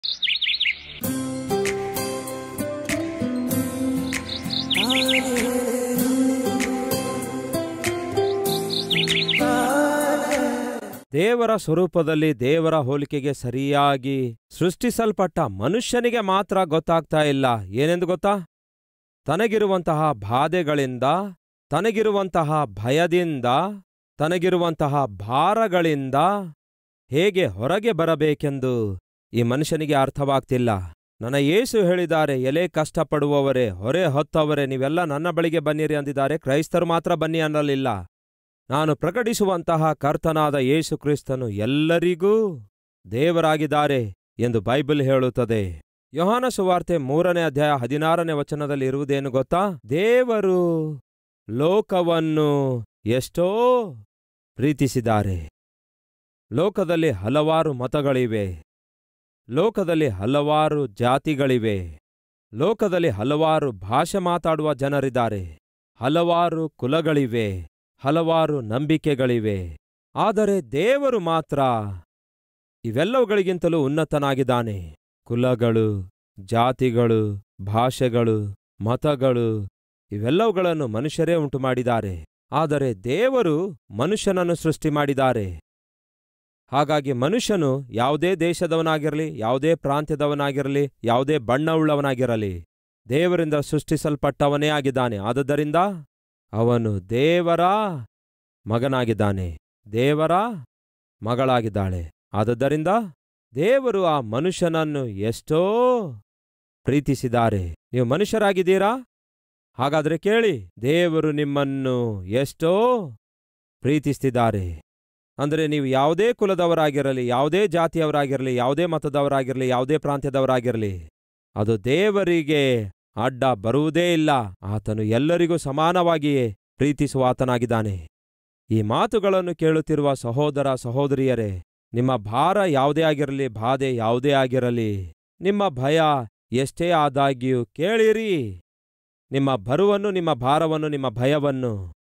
ದೇವರ ಸ್ವರೂಪದಲ್ಲಿ ದೇವರ ಹೋಲಿಕೆಗೆ ಸರಿಯಾಗಿ ಸೃಷ್ಟಿಸಲ್ಪಟ್ಟ ಮನುಷ್ಯನಿಗೆ ಮಾತ್ರ ಗೊತ್ತಾಗ್ತಾ ಇಲ್ಲ ಏನೆಂದು ಗೊತ್ತಾ ತನಗಿರುವಂತಹ ಬಾಧೆಗಳಿಂದ ತನಗಿರುವಂತಹ ಭಯದಿಂದ ತನಗಿರುವಂತಹ ಭಾರಗಳಿಂದ ಹೇಗೆ ಹೊರಗೆ ಬರಬೇಕೆಂದು ಈ ಮನುಷ್ಯನಿಗೆ ಅರ್ಥವಾಗ್ತಿಲ್ಲ ನನ್ನ ಯೇಸು ಹೇಳಿದ್ದಾರೆ ಎಲೆ ಕಷ್ಟಪಡುವವರೇ ಹೊರೆ ಹೊತ್ತವರೇ ನೀವೆಲ್ಲ ನನ್ನ ಬಳಿಗೆ ಬನ್ನಿರಿ ಅಂದಿದ್ದಾರೆ ಕ್ರೈಸ್ತರು ಮಾತ್ರ ಬನ್ನಿ ಅನ್ನಲಿಲ್ಲ ನಾನು ಪ್ರಕಟಿಸುವಂತಹ ಕರ್ತನಾದ ಯೇಸು ಕ್ರಿಸ್ತನು ಎಲ್ಲರಿಗೂ ದೇವರಾಗಿದ್ದಾರೆ ಎಂದು ಬೈಬಲ್ ಹೇಳುತ್ತದೆ ಯೋಹಾನ ಸುವಾರ್ತೆ ಮೂರನೇ ಅಧ್ಯಾಯ ಹದಿನಾರನೇ ವಚನದಲ್ಲಿ ಇರುವುದೇನು ಗೊತ್ತಾ ದೇವರು ಲೋಕವನ್ನು ಎಷ್ಟೋ ಪ್ರೀತಿಸಿದ್ದಾರೆ ಲೋಕದಲ್ಲಿ ಹಲವಾರು ಮತಗಳಿವೆ ಲೋಕದಲ್ಲಿ ಹಲವಾರು ಜಾತಿಗಳಿವೆ ಲೋಕದಲ್ಲಿ ಹಲವಾರು ಭಾಷೆ ಮಾತಾಡುವ ಜನರಿದ್ದಾರೆ ಹಲವಾರು ಕುಲಗಳಿವೆ ಹಲವಾರು ನಂಬಿಕೆಗಳಿವೆ ಆದರೆ ದೇವರು ಮಾತ್ರ ಇವೆಲ್ಲವುಗಳಿಗಿಂತಲೂ ಉನ್ನತನಾಗಿದ್ದಾನೆ ಕುಲಗಳು ಜಾತಿಗಳು ಭಾಷೆಗಳು ಮತಗಳು ಇವೆಲ್ಲವುಗಳನ್ನು ಮನುಷ್ಯರೇ ಉಂಟು ಮಾಡಿದ್ದಾರೆ ಆದರೆ ದೇವರು ಮನುಷ್ಯನನ್ನು ಸೃಷ್ಟಿ ಮಾಡಿದ್ದಾರೆ ಹಾಗಾಗಿ ಮನುಷ್ಯನು ಯಾವುದೇ ದೇಶದವನಾಗಿರಲಿ ಯಾವುದೇ ಪ್ರಾಂತ್ಯದವನಾಗಿರಲಿ ಯಾವುದೇ ಬಣ್ಣವುಳ್ಳವನಾಗಿರಲಿ ದೇವರಿಂದ ಸೃಷ್ಟಿಸಲ್ಪಟ್ಟವನೇ ಆಗಿದ್ದಾನೆ ಆದುದರಿಂದ ಅವನು ದೇವರ ಮಗನಾಗಿದ್ದಾನೆ ದೇವರ ಮಗಳಾಗಿದ್ದಾಳೆ ಆದುದರಿಂದ ದೇವರು ಆ ಮನುಷ್ಯನನ್ನು ಎಷ್ಟೋ ಪ್ರೀತಿಸಿದ್ದಾರೆ ನೀವು ಮನುಷ್ಯರಾಗಿದ್ದೀರಾ ಹಾಗಾದ್ರೆ ಕೇಳಿ ದೇವರು ನಿಮ್ಮನ್ನು ಎಷ್ಟೋ ಪ್ರೀತಿಸ್ತಿದ್ದಾರೆ ಅಂದರೆ ನೀವು ಯಾವುದೇ ಕುಲದವರಾಗಿರಲಿ ಯಾವುದೇ ಜಾತಿಯವರಾಗಿರಲಿ ಯಾವುದೇ ಮತದವರಾಗಿರಲಿ ಯಾವುದೇ ಪ್ರಾಂತ್ಯದವರಾಗಿರಲಿ ಅದು ದೇವರಿಗೆ ಅಡ್ಡ ಬರುವುದೇ ಇಲ್ಲ ಆತನು ಎಲ್ಲರಿಗೂ ಸಮಾನವಾಗಿಯೇ ಪ್ರೀತಿಸುವ ಆತನಾಗಿದ್ದಾನೆ ಈ ಮಾತುಗಳನ್ನು ಕೇಳುತ್ತಿರುವ ಸಹೋದರ ಸಹೋದರಿಯರೇ ನಿಮ್ಮ ಭಾರ ಯಾವುದೇ ಆಗಿರಲಿ ಬಾಧೆ ಯಾವುದೇ ಆಗಿರಲಿ ನಿಮ್ಮ ಭಯ ಎಷ್ಟೇ ಆದಾಗ್ಯೂ ಕೇಳಿರಿ ನಿಮ್ಮ ಬರುವನ್ನು ನಿಮ್ಮ ಭಾರವನ್ನು ನಿಮ್ಮ ಭಯವನ್ನು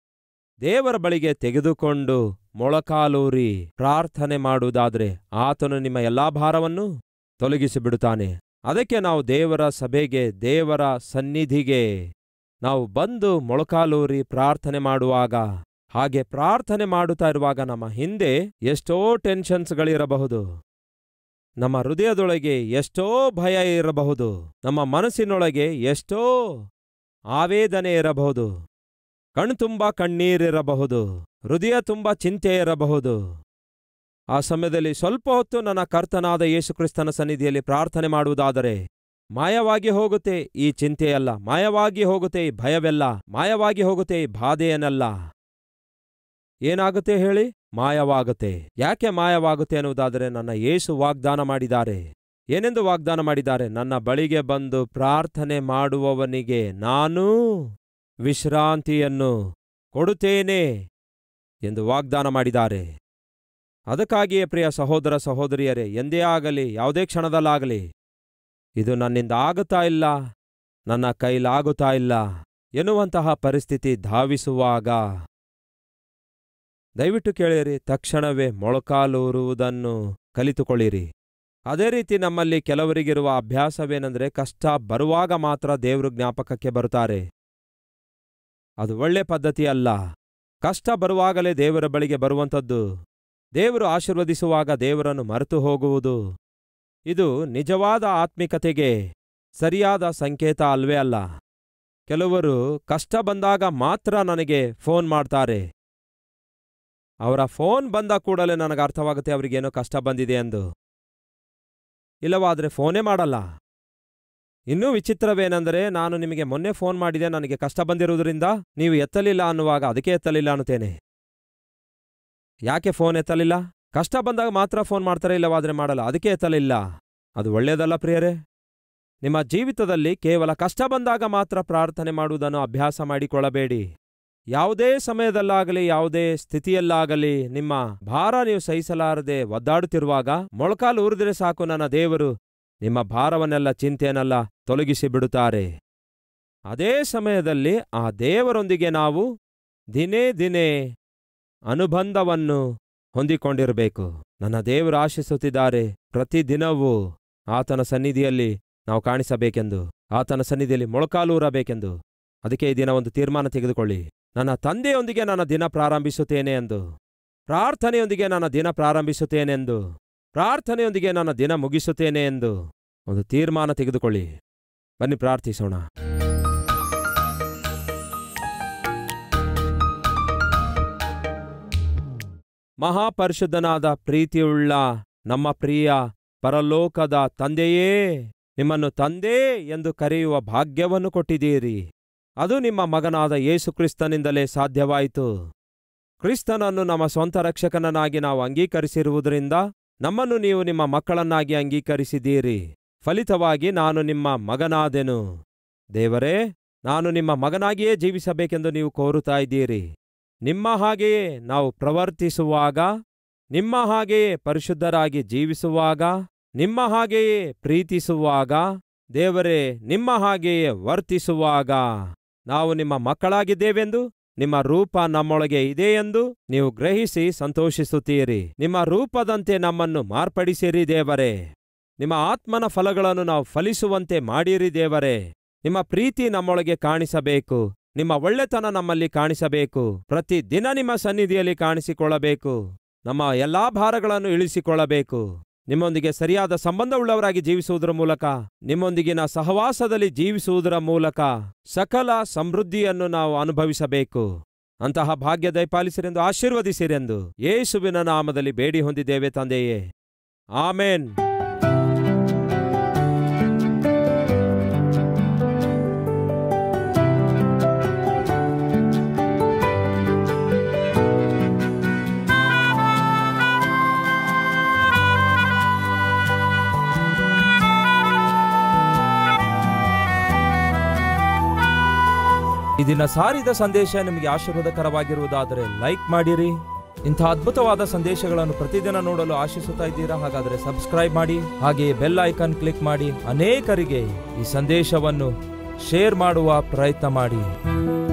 ದೇವರ ಬಳಿಗೆ ತೆಗೆದುಕೊಂಡು ಮೊಳಕಾಲೂರಿ ಪ್ರಾರ್ಥನೆ ಮಾಡುವುದಾದ್ರೆ ಆತನು ನಿಮ್ಮ ಎಲ್ಲಾ ಭಾರವನ್ನು ತೊಲಗಿಸಿಬಿಡುತ್ತಾನೆ ಅದಕ್ಕೆ ನಾವು ದೇವರ ಸಭೆಗೆ ದೇವರ ಸನ್ನಿಧಿಗೆ ನಾವು ಬಂದು ಮೊಳಕಾಲೂರಿ ಪ್ರಾರ್ಥನೆ ಮಾಡುವಾಗ ಹಾಗೆ ಪ್ರಾರ್ಥನೆ ಮಾಡುತ್ತಾ ಇರುವಾಗ ನಮ್ಮ ಹಿಂದೆ ಎಷ್ಟೋ ಟೆನ್ಷನ್ಸ್ಗಳಿರಬಹುದು ನಮ್ಮ ಹೃದಯದೊಳಗೆ ಎಷ್ಟೋ ಭಯ ಇರಬಹುದು ನಮ್ಮ ಮನಸ್ಸಿನೊಳಗೆ ಎಷ್ಟೋ ಆವೇದನೆ ಇರಬಹುದು ಕಣ್ತುಂಬ ಕಣ್ಣೀರಿರಬಹುದು ಹೃದಯ ತುಂಬ ಚಿಂತೆ ಇರಬಹುದು ಆ ಸಮಯದಲ್ಲಿ ಸ್ವಲ್ಪ ಹೊತ್ತು ನನ್ನ ಕರ್ತನಾದ ಯೇಸುಕ್ರಿಸ್ತನ ಸನ್ನಿಧಿಯಲ್ಲಿ ಪ್ರಾರ್ಥನೆ ಮಾಡುವುದಾದರೆ ಮಾಯವಾಗಿ ಹೋಗುತ್ತೆ ಈ ಚಿಂತೆಯಲ್ಲ ಮಾಯವಾಗಿ ಹೋಗುತ್ತೆ ಈ ಭಯವೆಲ್ಲ ಮಾಯವಾಗಿ ಹೋಗುತ್ತೆ ಈ ಬಾಧೆಯನ್ನೆಲ್ಲ ಏನಾಗುತ್ತೆ ಹೇಳಿ ಮಾಯವಾಗುತ್ತೆ ಯಾಕೆ ಮಾಯವಾಗುತ್ತೆ ಎನ್ನುವುದಾದರೆ ನನ್ನ ಯೇಸು ವಾಗ್ದಾನ ಮಾಡಿದ್ದಾರೆ ಏನೆಂದು ವಾಗ್ದಾನ ಮಾಡಿದ್ದಾರೆ ನನ್ನ ಬಳಿಗೆ ಬಂದು ಪ್ರಾರ್ಥನೆ ಮಾಡುವವನಿಗೆ ನಾನೂ ವಿಶ್ರಾಂತಿಯನ್ನು ಕೊಡುತ್ತೇನೆ ಎಂದು ವಾಗ್ದಾನ ಮಾಡಿದ್ದಾರೆ ಅದಕ್ಕಾಗಿಯೇ ಪ್ರಿಯ ಸಹೋದರ ಸಹೋದರಿಯರೇ ಎಂದೇ ಆಗಲಿ ಯಾವುದೇ ಕ್ಷಣದಲ್ಲಾಗಲಿ ಇದು ನನ್ನಿಂದ ಆಗುತ್ತಾ ಇಲ್ಲ ನನ್ನ ಕೈಲಾಗುತ್ತಾ ಇಲ್ಲ ಎನ್ನುವಂತಹ ಪರಿಸ್ಥಿತಿ ಧಾವಿಸುವಾಗ ದಯವಿಟ್ಟು ಕೇಳಿರಿ ತಕ್ಷಣವೇ ಮೊಳಕಾಲೂರುವುದನ್ನು ಕಲಿತುಕೊಳ್ಳಿರಿ ಅದೇ ರೀತಿ ನಮ್ಮಲ್ಲಿ ಕೆಲವರಿಗಿರುವ ಅಭ್ಯಾಸವೇನೆಂದರೆ ಕಷ್ಟ ಬರುವಾಗ ಮಾತ್ರ ದೇವರು ಜ್ಞಾಪಕಕ್ಕೆ ಬರುತ್ತಾರೆ ಅದು ಒಳ್ಳೆ ಪದ್ಧತಿ ಅಲ್ಲ ಕಷ್ಟ ಬರುವಾಗಲೇ ದೇವರ ಬಳಿಗೆ ಬರುವಂಥದ್ದು ದೇವರು ಆಶೀರ್ವದಿಸುವಾಗ ದೇವರನ್ನು ಮರೆತು ಹೋಗುವುದು ಇದು ನಿಜವಾದ ಆತ್ಮಿಕತೆಗೆ ಸರಿಯಾದ ಸಂಕೇತ ಅಲ್ವೇ ಅಲ್ಲ ಕೆಲವರು ಕಷ್ಟ ಬಂದಾಗ ಮಾತ್ರ ನನಗೆ ಫೋನ್ ಮಾಡ್ತಾರೆ ಅವರ ಫೋನ್ ಬಂದ ಕೂಡಲೇ ನನಗೆ ಅರ್ಥವಾಗುತ್ತೆ ಅವರಿಗೇನೋ ಕಷ್ಟ ಬಂದಿದೆ ಎಂದು ಇಲ್ಲವಾದ್ರೆ ಫೋನೇ ಮಾಡಲ್ಲ ಇನ್ನೂ ವಿಚಿತ್ರವೇನೆಂದರೆ ನಾನು ನಿಮಗೆ ಮೊನ್ನೆ ಫೋನ್ ಮಾಡಿದೆ ನನಗೆ ಕಷ್ಟ ಬಂದಿರುವುದರಿಂದ ನೀವು ಎತ್ತಲಿಲ್ಲ ಅನ್ನುವಾಗ ಅದಕ್ಕೆ ಎತ್ತಲಿಲ್ಲ ಅನ್ನುತ್ತೇನೆ ಯಾಕೆ ಫೋನ್ ಎತ್ತಲಿಲ್ಲ ಕಷ್ಟ ಬಂದಾಗ ಮಾತ್ರ ಫೋನ್ ಮಾಡ್ತಾರೆ ಇಲ್ಲವಾದ್ರೆ ಮಾಡಲ್ಲ ಅದಕ್ಕೆ ಎತ್ತಲಿಲ್ಲ ಅದು ಒಳ್ಳೆಯದಲ್ಲ ಪ್ರಿಯರೇ ನಿಮ್ಮ ಜೀವಿತದಲ್ಲಿ ಕೇವಲ ಕಷ್ಟ ಬಂದಾಗ ಮಾತ್ರ ಪ್ರಾರ್ಥನೆ ಮಾಡುವುದನ್ನು ಅಭ್ಯಾಸ ಮಾಡಿಕೊಳ್ಳಬೇಡಿ ಯಾವುದೇ ಸಮಯದಲ್ಲಾಗಲಿ ಯಾವುದೇ ಸ್ಥಿತಿಯಲ್ಲಾಗಲಿ ನಿಮ್ಮ ಭಾರ ನೀವು ಸಹಿಸಲಾರದೆ ಒದ್ದಾಡುತ್ತಿರುವಾಗ ಮೊಳಕಾಲು ಊರಿದ್ರೆ ಸಾಕು ನನ್ನ ದೇವರು ನಿಮ್ಮ ಭಾರವನ್ನೆಲ್ಲ ಚಿಂತೆಯನ್ನೆಲ್ಲ ತೊಲಗಿಸಿ ಬಿಡುತ್ತಾರೆ ಅದೇ ಸಮಯದಲ್ಲಿ ಆ ದೇವರೊಂದಿಗೆ ನಾವು ದಿನೇ ದಿನೇ ಅನುಬಂಧವನ್ನು ಹೊಂದಿಕೊಂಡಿರಬೇಕು ನನ್ನ ದೇವರು ಆಶಿಸುತ್ತಿದ್ದಾರೆ ಪ್ರತಿದಿನವೂ ಆತನ ಸನ್ನಿಧಿಯಲ್ಲಿ ನಾವು ಕಾಣಿಸಬೇಕೆಂದು ಆತನ ಸನ್ನಿಧಿಯಲ್ಲಿ ಮೊಳಕಾಲೂರಬೇಕೆಂದು ಅದಕ್ಕೆ ಈ ದಿನ ಒಂದು ತೀರ್ಮಾನ ತೆಗೆದುಕೊಳ್ಳಿ ನನ್ನ ತಂದೆಯೊಂದಿಗೆ ನನ್ನ ದಿನ ಪ್ರಾರಂಭಿಸುತ್ತೇನೆ ಎಂದು ಪ್ರಾರ್ಥನೆಯೊಂದಿಗೆ ನನ್ನ ದಿನ ಪ್ರಾರಂಭಿಸುತ್ತೇನೆಂದು ಪ್ರಾರ್ಥನೆಯೊಂದಿಗೆ ನನ್ನ ದಿನ ಮುಗಿಸುತ್ತೇನೆ ಎಂದು ಒಂದು ತೀರ್ಮಾನ ತೆಗೆದುಕೊಳ್ಳಿ ಬನ್ನಿ ಪ್ರಾರ್ಥಿಸೋಣ ಮಹಾಪರಿಶುದ್ಧನಾದ ಪ್ರೀತಿಯುಳ್ಳ ನಮ್ಮ ಪ್ರಿಯ ಪರಲೋಕದ ತಂದೆಯೇ ನಿಮ್ಮನ್ನು ತಂದೆ ಎಂದು ಕರೆಯುವ ಭಾಗ್ಯವನ್ನು ಕೊಟ್ಟಿದ್ದೀರಿ ಅದು ನಿಮ್ಮ ಮಗನಾದ ಯೇಸು ಕ್ರಿಸ್ತನಿಂದಲೇ ಸಾಧ್ಯವಾಯಿತು ಕ್ರಿಸ್ತನನ್ನು ನಮ್ಮ ಸ್ವಂತ ರಕ್ಷಕನನ್ನಾಗಿ ನಾವು ಅಂಗೀಕರಿಸಿರುವುದರಿಂದ ನಮ್ಮನ್ನು ನೀವು ನಿಮ್ಮ ಮಕ್ಕಳನ್ನಾಗಿ ಅಂಗೀಕರಿಸಿದ್ದೀರಿ ಫಲಿತವಾಗಿ ನಾನು ನಿಮ್ಮ ಮಗನಾದೆನು ದೇವರೇ ನಾನು ನಿಮ್ಮ ಮಗನಾಗಿಯೇ ಜೀವಿಸಬೇಕೆಂದು ನೀವು ಕೋರುತ್ತಾ ಇದ್ದೀರಿ ನಿಮ್ಮ ಹಾಗೆಯೇ ನಾವು ಪ್ರವರ್ತಿಸುವಾಗ ನಿಮ್ಮ ಹಾಗೆಯೇ ಪರಿಶುದ್ಧರಾಗಿ ಜೀವಿಸುವಾಗ ನಿಮ್ಮ ಹಾಗೆಯೇ ಪ್ರೀತಿಸುವಾಗ ದೇವರೇ ನಿಮ್ಮ ಹಾಗೆಯೇ ವರ್ತಿಸುವಾಗ ನಾವು ನಿಮ್ಮ ಮಕ್ಕಳಾಗಿದ್ದೇವೆಂದು ನಿಮ್ಮ ರೂಪ ನಮ್ಮೊಳಗೆ ಇದೆಯೆಂದು ನೀವು ಗ್ರಹಿಸಿ ಸಂತೋಷಿಸುತ್ತೀರಿ ನಿಮ್ಮ ರೂಪದಂತೆ ನಮ್ಮನ್ನು ಮಾರ್ಪಡಿಸಿರಿ ದೇವರೇ ನಿಮ್ಮ ಆತ್ಮನ ಫಲಗಳನ್ನು ನಾವು ಫಲಿಸುವಂತೆ ಮಾಡಿರಿ ದೇವರೇ ನಿಮ್ಮ ಪ್ರೀತಿ ನಮ್ಮೊಳಗೆ ಕಾಣಿಸಬೇಕು ನಿಮ್ಮ ಒಳ್ಳೆತನ ನಮ್ಮಲ್ಲಿ ಕಾಣಿಸಬೇಕು ಪ್ರತಿ ದಿನ ನಿಮ್ಮ ಸನ್ನಿಧಿಯಲ್ಲಿ ಕಾಣಿಸಿಕೊಳ್ಳಬೇಕು ನಮ್ಮ ಎಲ್ಲಾ ಭಾರಗಳನ್ನು ಇಳಿಸಿಕೊಳ್ಳಬೇಕು ನಿಮ್ಮೊಂದಿಗೆ ಸರಿಯಾದ ಸಂಬಂಧವುಳ್ಳವರಾಗಿ ಜೀವಿಸುವುದರ ಮೂಲಕ ನಿಮ್ಮೊಂದಿಗಿನ ಸಹವಾಸದಲ್ಲಿ ಜೀವಿಸುವುದರ ಮೂಲಕ ಸಕಲ ಸಮೃದ್ಧಿಯನ್ನು ನಾವು ಅನುಭವಿಸಬೇಕು ಅಂತಹ ಭಾಗ್ಯ ದಯಪಾಲಿಸಿರೆಂದು ಆಶೀರ್ವದಿಸಿರೆಂದು ಯೇಸುವಿನ ನಾಮದಲ್ಲಿ ಬೇಡಿ ಹೊಂದಿದ್ದೇವೆ ತಂದೆಯೇ ಆಮೇನ್ ಈ ದಿನ ಸಾರಿದ ಸಂದೇಶ ನಿಮಗೆ ಆಶೀರ್ವಾದಕರವಾಗಿರುವುದಾದರೆ ಲೈಕ್ ಮಾಡಿರಿ ಇಂಥ ಅದ್ಭುತವಾದ ಸಂದೇಶಗಳನ್ನು ಪ್ರತಿದಿನ ನೋಡಲು ಆಶಿಸುತ್ತಾ ಇದ್ದೀರಾ ಹಾಗಾದರೆ ಸಬ್ಸ್ಕ್ರೈಬ್ ಮಾಡಿ ಹಾಗೆಯೇ ಬೆಲ್ ಐಕಾನ್ ಕ್ಲಿಕ್ ಮಾಡಿ ಅನೇಕರಿಗೆ ಈ ಸಂದೇಶವನ್ನು ಶೇರ್ ಮಾಡುವ ಪ್ರಯತ್ನ ಮಾಡಿ